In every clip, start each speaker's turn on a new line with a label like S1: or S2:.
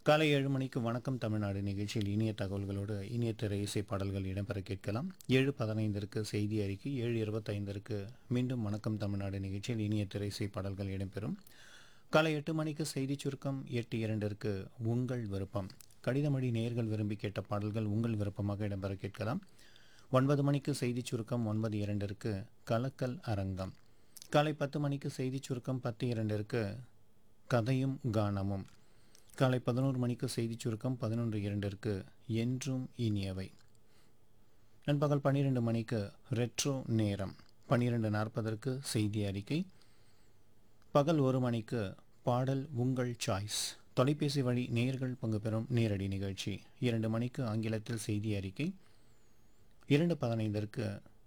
S1: காலை ஏழு மணிக்கு வணக்கம் தமிழ்நாடு நிகழ்ச்சியில் இனிய தகவல்களோடு இனிய திரை இசை பாடல்கள் இடம்பெற கேட்கலாம் ஏழு பதினைந்திற்கு செய்தி அறிக்கை ஏழு இருபத்தைந்திற்கு மீண்டும் வணக்கம் தமிழ்நாடு நிகழ்ச்சியில் இனிய திரை இசை பாடல்கள் இடம்பெறும் காலை எட்டு மணிக்கு செய்தி சுருக்கம் எட்டு இரண்டிற்கு உங்கள் விருப்பம் கடிதமொழி நேயர்கள் விரும்பி கேட்ட பாடல்கள் உங்கள் விருப்பமாக இடம்பெற கேட்கலாம் ஒன்பது மணிக்கு செய்தி சுருக்கம் ஒன்பது இரண்டிற்கு கலக்கல் அரங்கம் காலை பத்து மணிக்கு செய்தி சுருக்கம் பத்து இரண்டிற்கு கதையும் கானமும் காலை பதினோரு மணிக்கு செய்தி சுருக்கம் பதினொன்று இரண்டிற்கு என்றும் இனியவை நண்பகல் பன்னிரெண்டு மணிக்கு ரெட்ரோ நேரம் பன்னிரெண்டு நாற்பதற்கு செய்தி அறிக்கை பகல் ஒரு மணிக்கு பாடல் உங்கள் சாய்ஸ் தொலைபேசி வழி நேர்கள் பங்கு பெறும் நேரடி நிகழ்ச்சி இரண்டு மணிக்கு ஆங்கிலத்தில் செய்தி அறிக்கை இரண்டு பதினைந்திற்கு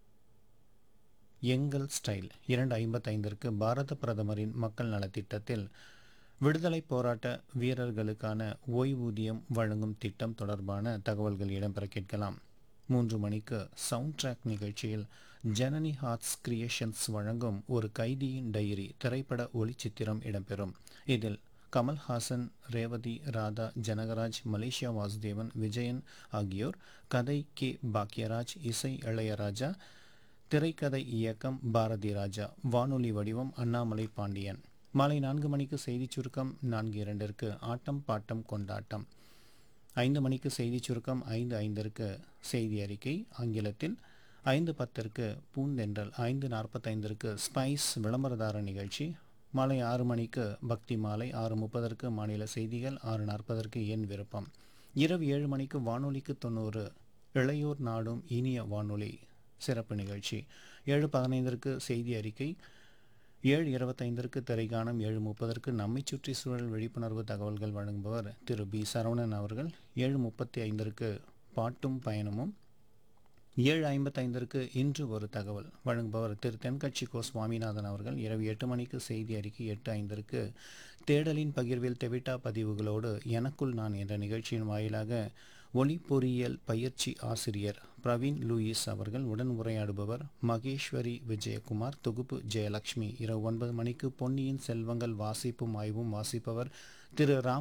S1: எங்கள் ஸ்டைல் இரண்டு ஐம்பத்தைந்திற்கு பாரத பிரதமரின் மக்கள் நலத்திட்டத்தில் விடுதலை போராட்ட வீரர்களுக்கான ஓய்வூதியம் வழங்கும் திட்டம் தொடர்பான தகவல்கள் இடம்பெற கேட்கலாம் மூன்று மணிக்கு சவுண்ட் ட்ராக் நிகழ்ச்சியில் ஜனனி ஹார்ட்ஸ் கிரியேஷன்ஸ் வழங்கும் ஒரு கைதியின் டைரி திரைப்பட ஒளிச்சித்திரம் இடம்பெறும் இதில் கமல்ஹாசன் ரேவதி ராதா ஜனகராஜ் மலேசியா வாசுதேவன் விஜயன் ஆகியோர் கதை கே பாக்யராஜ் இசை இளையராஜா திரைக்கதை இயக்கம் பாரதி ராஜா வானொலி வடிவம் அண்ணாமலை பாண்டியன் மாலை நான்கு மணிக்கு செய்தி சுருக்கம் நான்கு இரண்டிற்கு ஆட்டம் பாட்டம் கொண்டாட்டம் ஐந்து மணிக்கு செய்தி சுருக்கம் ஐந்து ஐந்திற்கு செய்தி அறிக்கை ஆங்கிலத்தில் ஐந்து பத்திற்கு பூந்தென்றல் ஐந்து நாற்பத்தைந்திற்கு ஸ்பைஸ் விளம்பரதார நிகழ்ச்சி மாலை ஆறு மணிக்கு பக்தி மாலை ஆறு முப்பதற்கு மாநில செய்திகள் ஆறு நாற்பதற்கு என் விருப்பம் இரவு ஏழு மணிக்கு வானொலிக்கு தொண்ணூறு இளையோர் நாடும் இனிய வானொலி சிறப்பு நிகழ்ச்சி ஏழு பதினைந்திற்கு செய்தி அறிக்கை ஏழு இருபத்தைந்திற்கு திரைகாணம் ஏழு முப்பதற்கு நம்மை சுற்றி சூழல் விழிப்புணர்வு தகவல்கள் வழங்குபவர் திரு பி சரவணன் அவர்கள் ஏழு முப்பத்தி ஐந்திற்கு பாட்டும் பயணமும் ஏழு ஐம்பத்தைந்திற்கு இன்று ஒரு தகவல் வழங்குபவர் திரு தென்கட்சி கோ சுவாமிநாதன் அவர்கள் இரவு எட்டு மணிக்கு செய்தி அறிக்கை எட்டு ஐந்திற்கு தேடலின் பகிர்வில் தெவிட்டா பதிவுகளோடு எனக்குள் நான் என்ற நிகழ்ச்சியின் வாயிலாக ஒளி பொறியியல் பயிற்சி ஆசிரியர் பிரவீன் லூயிஸ் அவர்கள் உடன் உரையாடுபவர் மகேஸ்வரி விஜயகுமார் தொகுப்பு ஜெயலட்சுமி இரவு ஒன்பது மணிக்கு பொன்னியின் செல்வங்கள் வாசிப்பும் ஆய்வும் வாசிப்பவர் திரு ராம்